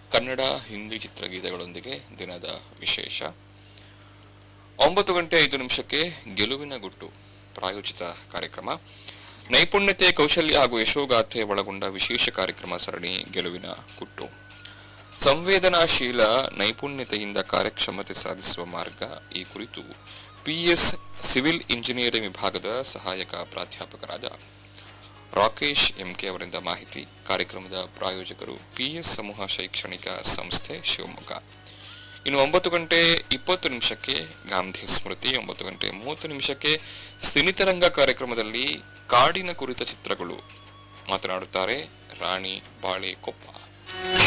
ಕನ್ನಡ ಹಿಂದಿ ಚಿತ್ರಗೀತೆಗಳೊಂದಿಗೆ ದಿನದ ವಿಶೇಷ ಒಂಬತ್ತು ಗಂಟೆ ಐದು ನಿಮಿಷಕ್ಕೆ ಗೆಲುವಿನ ಗುಟ್ಟು ಪ್ರಾಯೋಜಿತ ಕಾರ್ಯಕ್ರಮ ನೈಪುಣ್ಯತೆ ಕೌಶಲ್ಯ ಹಾಗೂ ಯಶೋಗಾಥೆ ಒಳಗೊಂಡ ವಿಶೇಷ ಕಾರ್ಯಕ್ರಮ ಸರಣಿ ಗೆಲುವಿನ ಗುಟ್ಟು ಸಂವೇದನಾಶೀಲ ನೈಪುಣ್ಯತೆಯಿಂದ ಕಾರ್ಯಕ್ಷಮತೆ ಸಾಧಿಸುವ ಮಾರ್ಗ ಈ ಕುರಿತು ಪಿಎಸ್ ಸಿವಿಲ್ ಇಂಜಿನಿಯರಿಂಗ್ ವಿಭಾಗದ ಸಹಾಯಕ ಪ್ರಾಧ್ಯಾಪಕರಾದ ರಾಕೇಶ್ ಎಂಕೆ ಅವರಿಂದ ಮಾಹಿತಿ ಕಾರ್ಯಕ್ರಮದ ಪ್ರಾಯೋಜಕರು ಪಿಎಸ್ ಸಮೂಹ ಶೈಕ್ಷಣಿಕ ಸಂಸ್ಥೆ ಶಿವಮೊಗ್ಗ ಇನ್ನು ಒಂಬತ್ತು ಗಂಟೆ ಇಪ್ಪತ್ತು ನಿಮಿಷಕ್ಕೆ ಗಾಂಧಿ ಸ್ಮೃತಿ ಒಂಬತ್ತು ಗಂಟೆ ಮೂವತ್ತು ನಿಮಿಷಕ್ಕೆ ಸಿನಿತರಂಗ ಕಾರ್ಯಕ್ರಮದಲ್ಲಿ ಕಾಡಿನ ಕುರಿತ ಚಿತ್ರಗಳು ಮಾತನಾಡುತ್ತಾರೆ ರಾಣಿ ಬಾಳೆ ಕೊಪ್ಪ